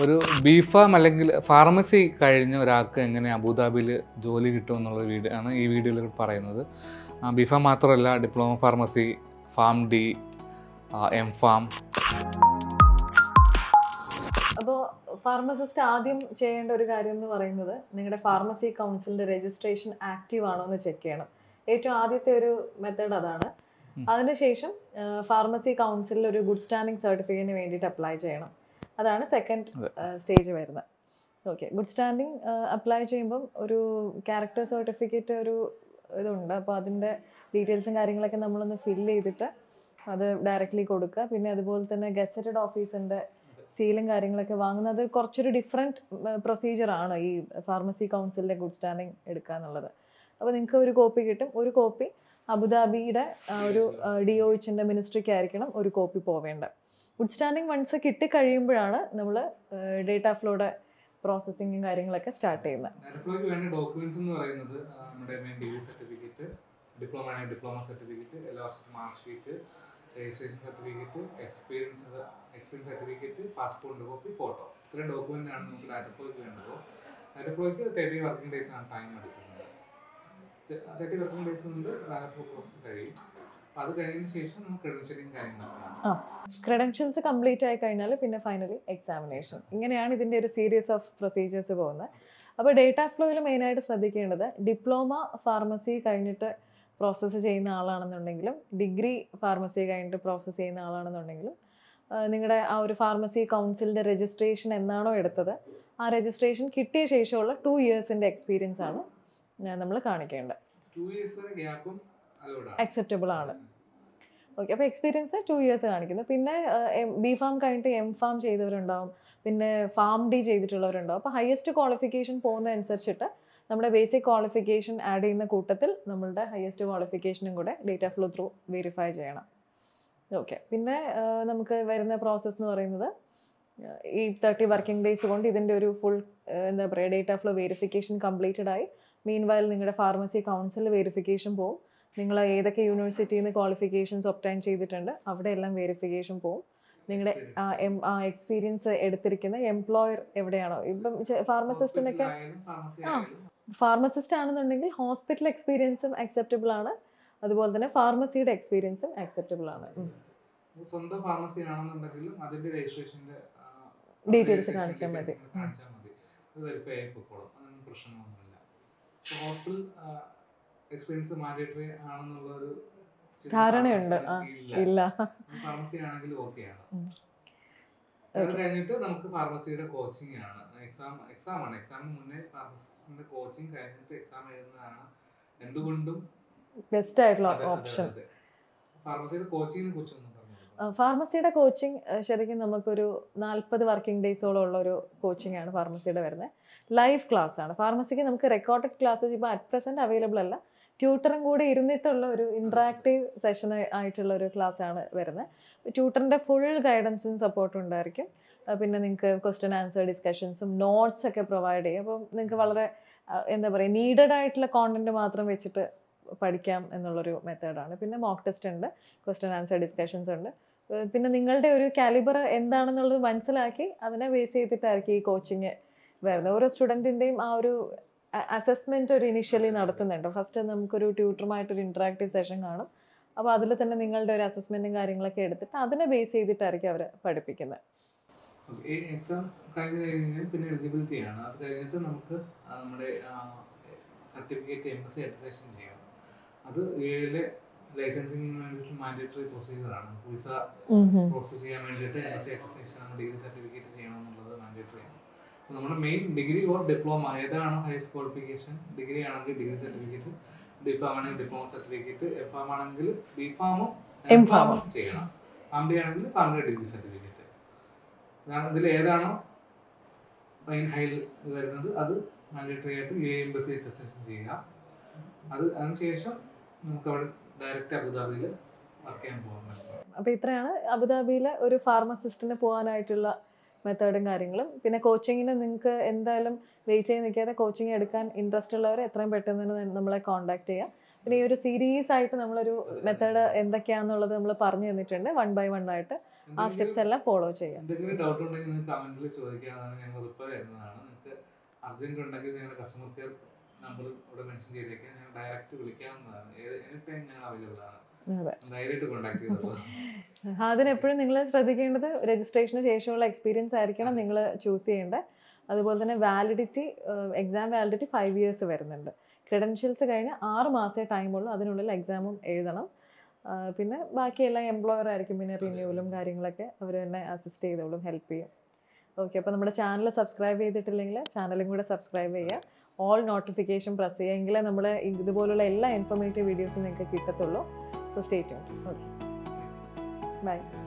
ഒരു ബീഫാം അല്ലെങ്കിൽ ഫാർമസി കഴിഞ്ഞ ഒരാൾക്ക് എങ്ങനെ അബുദാബിയിൽ ജോലി കിട്ടും എന്നുള്ള വീഡിയോ ആണ് ഈ വീഡിയോയിൽ പറയുന്നത് ബീഫാം മാത്രമല്ല diploma pharmacy pharm D M pharm അപ്പോൾ ഫാർമസിസ്റ്റ് ആദ്യം ചെയ്യേണ്ട ഒരു കാര്യം എന്ന് പറയുന്നത് നിങ്ങളുടെ ഫാർമസി കൗൺസിലിന്റെ രജിസ്ട്രേഷൻ ആക്റ്റീവ് ആണോ എന്ന് ചെക്ക് ചെയ്യണം ഏറ്റവും ആദ്യത്തെ ഒരു മെത്തേഡ് അതാണ് ഉം. അതിനുശേഷം ഫാർമസി കൗൺസിലിൽ ഒരു ഗുഡ് സ്റ്റാൻഡിംഗ് സർട്ടിഫിക്കറ്റിന് വേണ്ടിയിട്ട് അപ്ലൈ ചെയ്യണം അതാണ് സെക്കൻഡ് അതെ. സ്റ്റേജ് വരുന്നത് ഓക്കെ ഗുഡ് സ്റ്റാൻഡിംഗ് അപ്ലൈ ചെയ്യുമ്പം ഒരു ക്യാരക്ടർ സർട്ടിഫിക്കറ്റ് ഒരു ഇതുണ്ട് അപ്പോൾ അതിൻ്റെ ഡീറ്റെയിൽസും കാര്യങ്ങളൊക്കെ നമ്മളൊന്ന് ഫില്ല് ചെയ്തിട്ട് അത് ഡയറക്റ്റ്ലി കൊടുക്കുക പിന്നെ അതുപോലെ തന്നെ ഗസറ്റഡ് ഓഫീസിൻ്റെ സീലും കാര്യങ്ങളൊക്കെ വാങ്ങുന്നത് കുറച്ചൊരു ഡിഫറെൻറ്റ് പ്രൊസീജിയറാണ് ഈ ഫാർമസി കൗൺസിലിൻ്റെ ഗുഡ് സ്റ്റാൻഡിങ് എടുക്കുക എന്നുള്ളത് അപ്പോൾ നിങ്ങൾക്ക് ഒരു കോപ്പി കിട്ടും ഒരു കോപ്പി അബുദാബിയുടെ ആ, ഒരു ഡി ഒ എച്ചിൻ്റെ മിനിസ്ട്രിക്ക് ആയിരിക്കണം ഒരു കോപ്പി പോവേണ്ടത് ഗുഡ് സ്റ്റാൻഡിങ് വൺസ് കിട്ടിക്കഴിയുമ്പോഴാണ് നമ്മൾ ഡേറ്റ ഫ്ലോയുടെ പ്രോസസ്സിങ്ങും കാര്യങ്ങളൊക്കെ സ്റ്റാർട്ട് ചെയ്യുന്നത് ഡയറക്ടർക്ക് വേണ്ട ഡോക്യുമെന്റ്സ് എന്ന് പറയുന്നത് ആ, നമ്മുടെ മെയിൻ ഡിഗ്രി സർട്ടിഫിക്കറ്റ് ഡിപ്ലോമ ആണെങ്കിൽ ഡിപ്ലോമ സർട്ടിഫിക്കറ്റ് എല്ലാ വർഷത്തെ mark sheet registration certificate experience experience certificate passport copy photo ഇത്രയും ഡോക്യുമെന്റ് ആണ് നമുക്ക് ഡയറക്ടർക്ക് വേണ്ടത് ഡയറക്ടർക്ക് തേർട്ടി വർക്കിംഗ് ഡേയ്സ് ആണ് ടൈം എടുക്കുന്നത് തേർട്ടി വർക്കിംഗ് ഡേയ്സ് കൊണ്ട് ഡയറക്ടർ പ്രോസസ് കഴിയും അപ്പോൾ അത് കഴിഞ്ഞതിന് ശേഷം നമുക്ക് ക്രെഡൻഷ്യലിംഗ് കാര്യങ്ങളൊക്കെയാണ് ക്രെഡൻഷ്യൽസ് കംപ്ലീറ്റ് ആയി കഴിഞ്ഞാൽ പിന്നെ ഫൈനലി എക്സാമിനേഷൻ ഇങ്ങനെയാണ് ഇതിൻ്റെ ഒരു സീരീസ് ഓഫ് പ്രൊസീജിയേഴ്സ് പോകുന്നത് അപ്പോൾ ഡേറ്റ ഫ്ലോയിൽ മെയിനായിട്ട് ശ്രദ്ധിക്കേണ്ടത് ഡിപ്ലോമ ഫാർമസി കഴിഞ്ഞിട്ട് പ്രോസസ്സ് ചെയ്യുന്ന ആളാണെന്നുണ്ടെങ്കിലും ഡിഗ്രി ഫാർമസി കഴിഞ്ഞിട്ട് പ്രോസസ്സ് ചെയ്യുന്ന ആളാണെന്നുണ്ടെങ്കിലും നിങ്ങളുടെ ആ ഒരു ഫാർമസി കൗൺസിലിൻ്റെ രജിസ്ട്രേഷൻ എന്നാണോ എടുത്തത് ആ രജിസ്ട്രേഷൻ കിട്ടിയ ശേഷമുള്ള ടു ഇയേഴ്സിൻ്റെ എക്സ്പീരിയൻസ് ആണ് നമ്മൾ കാണിക്കേണ്ടത് ടു ഇയേഴ്സ് ഗ്യാപ്പും അലോഡാണ് അക്സെപ്റ്റബിൾ ആണ് ഓക്കെ അപ്പോൾ എക്സ്പീരിയൻസ് ടു ഇയേഴ്സ് കാണിക്കുന്നു പിന്നെ ബി ഫാം കഴിഞ്ഞിട്ട് എം ഫാം ചെയ്തവരുണ്ടാവും പിന്നെ ഫാം ഡി ചെയ്തിട്ടുള്ളവരുണ്ടാവും അപ്പോൾ ഹയസ്റ്റ് ക്വാളിഫിക്കേഷൻ പോകുന്നതനുസരിച്ചിട്ട് നമ്മുടെ ബേസിക് ക്വാളിഫിക്കേഷൻ ആഡ് ചെയ്യുന്ന കൂട്ടത്തിൽ നമ്മളുടെ ഹയസ്റ്റ് ക്വാളിഫിക്കേഷനും കൂടെ ഡേറ്റ ഫ്ലോ ത്രൂ വെരിഫൈ ചെയ്യണം ഓക്കെ പിന്നെ ആ, നമുക്ക് വരുന്ന പ്രോസസ്സ് എന്ന് പറയുന്നത് ആ, ഈ തേർട്ടി വർക്കിംഗ് ഡേയ്സ് കൊണ്ട് ഇതിൻ്റെ ഒരു ഫുൾ എന്താ പറയുക ഡേറ്റ ഫ്ലോ വെരിഫിക്കേഷൻ കംപ്ലീറ്റഡ് ആയി മീൻ വയൽ നിങ്ങളുടെ ഫാർമസി കൗൺസിൽ വെരിഫിക്കേഷൻ പോവും നിങ്ങൾ ഏതൊക്കെ യൂണിവേഴ്സിറ്റിയിൽ നിന്ന് ക്വാളിഫിക്കേഷൻസ് ഒപ്റ്റൈൻ ചെയ്തിട്ടുണ്ട് അവിടെ എല്ലാം വെരിഫിക്കേഷൻ പോവും നിങ്ങളുടെ ആ എം ആ എക്സ്പീരിയൻസ് എടുത്തിരിക്കുന്ന എംപ്ലോയർ എവിടെയാണോ ഇപ്പം ഫാർമസിസ്റ്റിനൊക്കെ ഫാർമസി ആ. ആയാലും ഫാർമസിസ്റ്റ് ആണെന്നുണ്ടെങ്കിൽ ഹോസ്പിറ്റൽ എക്സ്പീരിയൻസും അക്സെപ്റ്റബിൾ ആണ് അതുപോലെ തന്നെ ഫാർമസിയുടെ എക്സ്പീരിയൻസും അക്സെപ്റ്റബിൾ ആണ് ഉം. സ്വന്തം ഫാർമസി ആണെന്നുണ്ടെങ്കിലും അതിന്റെ രജിസ്ട്രേഷന്റെ Details കാണിച്ചാൽ മതി. കാണിച്ചാൽ മതി അത് വെരിഫൈ ആയി പൊക്കോളും അതൊന്നും പ്രശ്നമൊന്നുമില്ല ഹോസ്പിറ്റൽ എക്സ്പീരിയൻസ് മാൻഡേറ്ററി ആണെന്നുള്ള ഒരു ചില ധാരണയുണ്ട്. ആ, ഇല്ല ഇല്ല ഫാർമസി ആണെങ്കിൽ ഓക്കെയാണ് ഉം. അത് Okay. കഴിഞ്ഞിട്ട് നമുക്ക് ഫാർമസിയുടെ കോച്ചിങ് ആണ് എക്സാം എക്സാം ആണ് എക്സാമിന് മുന്നേ ഫാർമസിസ്റ്റിന്റെ കോച്ചിങ് കഴിഞ്ഞിട്ട് എക്സാം എഴുതുന്നതാണ് എന്തുകൊണ്ടും ബെസ്റ്റ് ആയിട്ടുള്ള അതെ, അതെ, ഓപ്ഷൻ അതെ. ഫാർമസിയുടെ കോച്ചിങ്ങിനെ കുറിച്ച് ഒന്ന് പറഞ്ഞു കൊടുക്കാം. ഫാർമസിയുടെ കോച്ചിങ് ശരിക്കും നമുക്കൊരു നാൽപ്പത് വർക്കിംഗ് ഡേയ്സോളം ഉള്ള ഒരു കോച്ചിങ് ആണ് ഫാർമസിയുടെ വരുന്നത് ലൈവ് ക്ലാസ് ആണ് ഫാർമസിക്ക് നമുക്ക് റെക്കോർഡഡ് ക്ലാസ്സസ് ഇപ്പോൾ അറ്റ് പ്രസൻറ്റ് അവൈലബിൾ അല്ല ട്യൂട്ടറും കൂടെ ഇരുന്നിട്ടുള്ള ഒരു ഇൻട്രാക്റ്റീവ് സെഷൻ ആയിട്ടുള്ള ഒരു ക്ലാസ് ആണ് വരുന്നത് ട്യൂട്ടറിൻ്റെ ഫുൾ ഗൈഡൻസും സപ്പോർട്ടും ഉണ്ടായിരിക്കും ആ, പിന്നെ നിങ്ങൾക്ക് ക്വസ്റ്റ്യൻ ആൻസർ ഡിസ്കഷൻസും നോട്ട്സ് ഒക്കെ പ്രൊവൈഡ് ചെയ്യും അപ്പോൾ നിങ്ങൾക്ക് വളരെ ആ, എന്താ പറയുക നീഡഡ് ആയിട്ടുള്ള കോണ്ടന്റ് മാത്രം വെച്ചിട്ട് പഠിക്കാം എന്നുള്ളൊരു മെത്തേഡാണ് പിന്നെ മോക്ക് ടെസ്റ്റ് ഉണ്ട് ക്വസ്റ്റ്യൻ ആൻസർ ഡിസ്കഷൻസ് ഉണ്ട് ഏഹ് പിന്നെ നിങ്ങളുടെ ഒരു കാലിബർ എന്താണെന്നുള്ളത് മനസ്സിലാക്കി അതിനെ ബേസ് ചെയ്തിട്ടായിരിക്കും ഈ കോച്ചിങ് വരുന്നത് ഓരോ സ്റ്റുഡൻറ്റിൻ്റെയും ആ ഒരു അസസ്മെൻറ്റ് ഒരു ഇനിഷ്യലി നടത്തുന്നുണ്ട് ഫസ്റ്റ് നമുക്കൊരു ട്യൂട്ടറുമായിട്ടൊരു ഇൻട്രാക്റ്റീവ് സെഷൻ കാണും അപ്പോൾ അതിൽ തന്നെ നിങ്ങളുടെ ഒരു അസസ്മെൻറ്റും കാര്യങ്ങളൊക്കെ എടുത്തിട്ട് അതിനെ ബേസ് ചെയ്തിട്ടായിരിക്കും അവർ പഠിപ്പിക്കുന്നത് Okay, ഈ എക്സാം കഴിഞ്ഞ് കഴിഞ്ഞാൽ പിന്നെ എലിജിബിലിറ്റി ആണ് അത് കഴിഞ്ഞിട്ട് നമുക്ക് ആ നമ്മുടെ certificate M S C attestation ചെയ്യണം അത് യു എയിലെ ലൈസൻസിങ്ങിന് വേണ്ടിയിട്ട് മാൻഡേറ്ററി പ്രൊസീജിയർ ആണ് വിസ പ്രോസസ് ചെയ്യാൻ വേണ്ടിയിട്ട് എം എസ് സി അറ്റസ്റ്റേഷൻ നമ്മൾ ഡിഗ്രി സർട്ടിഫിക്കറ്റ് ചെയ്യണം എന്നുള്ളത് മാൻഡേറ്ററി ആണ് അപ്പോൾ നമ്മുടെ മെയിൻ ഡിഗ്രി ഓർ ഡിപ്ലോമ ഏതാണോ ഹയസ്റ്റ് ക്വാളിഫിക്കേഷൻ ഡിഗ്രി ആണെങ്കിൽ ഡിഗ്രി സർട്ടിഫിക്കറ്റ് ഡിഫാം ആണെങ്കിൽ ഡിപ്ലോമ സർട്ടിഫിക്കറ്റ് എം ഫാം ആണെങ്കിൽ ബി ഫാമും എം M.Pharm. ഫാമും ചെയ്യണം ഫാം ഡി ആണെങ്കിൽ ഫാമിലി ഡിഗ്രി സർട്ടിഫിക്കറ്റ് ഇതിൽ ഏതാണോ മെയിൻ ഹൈൽ വരുന്നത് അത് മാൻഡേറ്ററി ആയിട്ട് യു എ എംബസി അറ്റസ്റ്റേഷൻ ചെയ്യുക അത് അതിനുശേഷം നമുക്ക് അവിടെ ഡയറക്റ്റ് അബുദാബിയിൽ വർക്ക് ചെയ്യാൻ പോകാൻ പറ്റും അപ്പോൾ ഇത്രയാണ് അബുദാബിയിൽ ഒരു ഫാർമസിസ്റ്റിന് പോകാനായിട്ടുള്ള മെത്തേഡും കാര്യങ്ങളും പിന്നെ കോച്ചിങ്ങിന് നിങ്ങൾക്ക് എന്തായാലും വെയിറ്റ് ചെയ്ത് നിൽക്കാതെ കോച്ചിങ് എടുക്കാൻ ഇൻട്രസ്റ്റ് ഉള്ളവർ എത്രയും പെട്ടെന്ന് തന്നെ നമ്മളെ കോൺടാക്ട് ചെയ്യുക പിന്നെ ഈ ഒരു സീരീസ് ആയിട്ട് നമ്മളൊരു മെത്തേഡ് എന്തൊക്കെയാണെന്നുള്ളത് നമ്മൾ പറഞ്ഞു തന്നിട്ടുണ്ട് വൺ ബൈ വൺ ആയിട്ട് ആ സ്റ്റെപ്സ് എല്ലാം ഫോളോ ചെയ്യാം എന്തെങ്കിലും ഡൗട്ട് ഉണ്ടെങ്കിൽ നിങ്ങൾക്ക് കമന്റിൽ ചോദിക്കാവുന്നതാണ് ഞങ്ങൾ റിപ്ലൈ തരുന്നതാണ് നിങ്ങൾക്ക് അർജന്റ് ഉണ്ടെങ്കിൽ ഞങ്ങളുടെ കസ്റ്റമർ കെയർ നമ്പർ ഇവിടെ മെൻഷൻ ചെയ്തേക്കാം ഞങ്ങൾ ഡയറക്റ്റ് വിളിക്കാവുന്നതാണ് ഏത് എനി ടൈം ഞങ്ങൾ അവൈലബിൾ ആണ് അതെ ധൈര്യമായിട്ട് കോൺടാക്ട് ചെയ്തോളൂ അതിനെപ്പോഴും നിങ്ങൾ ശ്രദ്ധിക്കേണ്ടത് രജിസ്ട്രേഷന് ശേഷമുള്ള എക്സ്പീരിയൻസ് ആയിരിക്കണം നിങ്ങൾ ചൂസ് ചെയ്യേണ്ടത് അതുപോലെ തന്നെ validity exam validity five years വരുന്നുണ്ട് ക്രെഡൻഷ്യൽസ് കഴിഞ്ഞ് ആറ് മാസമേ ടൈമുള്ളൂ അതിനുള്ളിൽ എക്സാമും എഴുതണം ആ, പിന്നെ ബാക്കിയെല്ലാം എംപ്ലോയർ ആയിരിക്കും പിന്നെ റിന്യൂവലും കാര്യങ്ങളൊക്കെ അവർ തന്നെ അസിസ്റ്റ് ചെയ്തോളും ഹെൽപ്പ് ചെയ്യും ഓക്കെ അപ്പോൾ നമ്മുടെ ചാനൽ സബ്സ്ക്രൈബ് ചെയ്തിട്ടില്ലെങ്കിൽ ചാനലും കൂടെ സബ്സ്ക്രൈബ് ചെയ്യുക ഓൾ നോട്ടിഫിക്കേഷൻ പ്രസ് ചെയ്യുക എങ്കിലേ നമ്മുടെ ഇതുപോലുള്ള എല്ലാ ഇൻഫോർമേറ്റീവ് വീഡിയോസും നിങ്ങൾക്ക് കിട്ടത്തുള്ളൂ so stay tune okay by